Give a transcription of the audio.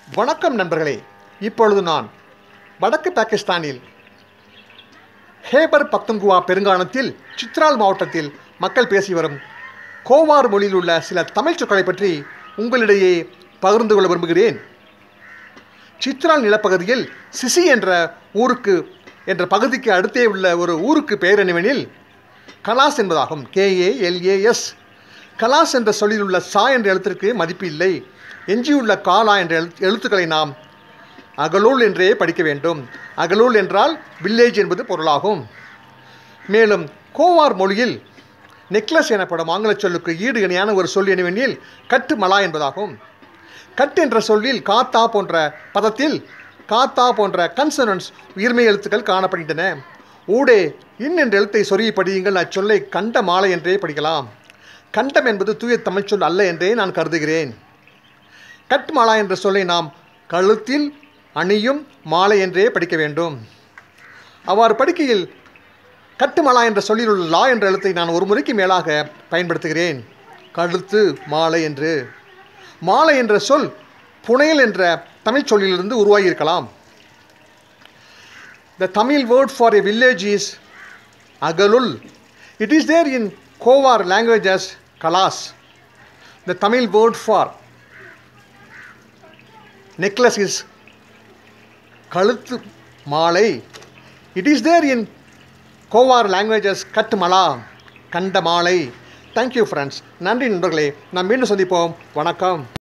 வணக்கம் நண்பர்களே இப்பொழுது நான் வடக்கு பாகிஸ்தானில் ஹேபர் பக்துங்குவா பெருங்கானத்தில் சித்ரால் மாவட்டத்தில் மக்கள் பேசி வரும் கோவார் மொழியில் உள்ள சில தமிழ் சொற்களை பற்றி உங்களிடையே பகிர்ந்து கொள்ள விரும்புகிறேன் சித்ரால் நிலப்பகுதியில் சிசி என்ற ஊருக்கு என்ற பகுதிக்கு அடுத்தே உள்ள ஒரு ஊருக்கு பெயர் என்னவெனில் கலாஸ் என்பதாகும் கேஏஎல்ஏஎஸ் கலாஸ் என்ற சொல்லில் உள்ள சா என்ற எழுத்திற்கு மதிப்பு இல்லை எஞ்சியுள்ள காலா என்ற எழுத்து எழுத்துக்களை நாம் அகலூல் என்றே படிக்க வேண்டும் அகலூல் என்றால் வில்லேஜ் என்பது பொருளாகும் மேலும் கோவார் மொழியில் நெக்லஸ் எனப்படும் ஆங்கில சொல்லுக்கு ஈடு இணையான ஒரு சொல் என்னவெனில் கட்டு மலா என்பதாகும் கட் என்ற சொல்லில் காத்தா போன்ற பதத்தில் காத்தா போன்ற கன்சனன்ஸ் உயிர்மை எழுத்துக்கள் காணப்படுகின்றன ஊடே இன் என்ற எழுத்தை சொருகி படியுங்கள் அச்சொல்லை கண்ட மாலை என்றே படிக்கலாம் கண்டம் என்பது தூய தமிழ் சொல் அல்ல என்றே நான் கருதுகிறேன் கட் மாலா என்ற சொல்லை நாம் கழுத்தில் அணியும் மாலை என்றே படிக்க வேண்டும் அவ்வாறு படிக்கையில் கட்டுமலா என்ற சொல்லில் உள்ள லா என்ற எழுத்தை நான் ஒரு முறைக்கு மேலாக பயன்படுத்துகிறேன் கழுத்து மாலை என்று மாலை என்ற சொல் புனையல் என்ற தமிழ் சொல்லிலிருந்து உருவாகியிருக்கலாம் the Tamil word for a village is அகலுல் இட் இஸ் தேர் இன் கோவார் லாங்குவேஜஸ் கலாஸ் the Tamil word for necklace is கழுத்து மாலை இட் இஸ் தேர் இன் கோவார் லாங்குவேஜஸ் கட் மலா கண்ட மாலை தேங்க்யூ ஃப்ரெண்ட்ஸ் நன்றி நண்பர்களே நாம் மீண்டும் சந்திப்போம் வணக்கம்